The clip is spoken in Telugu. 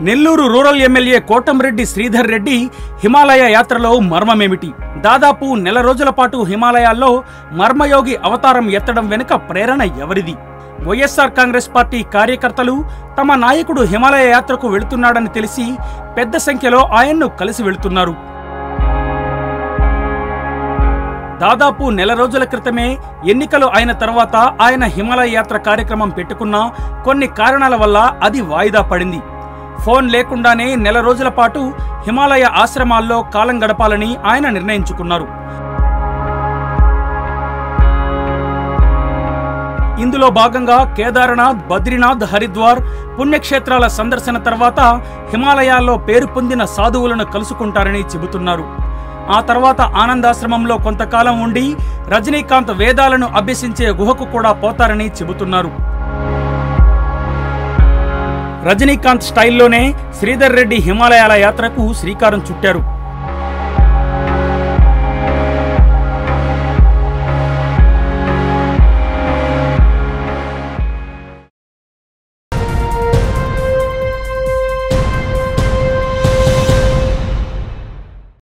నెల్లూరు రూరల్ ఎమ్మెల్యే కోటంరెడ్డి శ్రీధర్ రెడ్డి హిమాలయ యాత్రలో మర్మమేమిటి దాదాపు నెల రోజుల పాటు హిమాలయాల్లో మర్మయోగి అవతారం ఎత్తడం వెనుక ప్రేరణ ఎవరిది వైఎస్ఆర్ కాంగ్రెస్ పార్టీ కార్యకర్తలు తమ నాయకుడు హిమాలయ యాత్రకు వెళుతున్నాడని తెలిసి పెద్ద సంఖ్యలో ఆయన్ను కలిసి వెళుతున్నారు దాదాపు నెల రోజుల క్రితమే ఎన్నికలు అయిన తర్వాత ఆయన హిమాలయ యాత్ర కార్యక్రమం పెట్టుకున్నా కొన్ని కారణాల వల్ల అది వాయిదా పడింది ఫోన్ లేకుండానే నెల రోజుల పాటు హిమాలయ ఆశ్రమాల్లో కాలం గడపాలని ఆయన నిర్ణయించుకున్నారు ఇందులో భాగంగా కేదార్నాథ్ బద్రీనాథ్ హరిద్వార్ పుణ్యక్షేత్రాల సందర్శన తర్వాత హిమాలయాల్లో పేరు పొందిన సాధువులను కలుసుకుంటారని చెబుతున్నారు ఆ తర్వాత ఆనందాశ్రమంలో కొంతకాలం ఉండి రజనీకాంత్ వేదాలను అభ్యసించే గుహకు కూడా పోతారని చెబుతున్నారు రజనీకాంత్ స్టైల్లోనే శ్రీధర్ రెడ్డి హిమాలయాల యాత్రకు శ్రీకారం చుట్టారు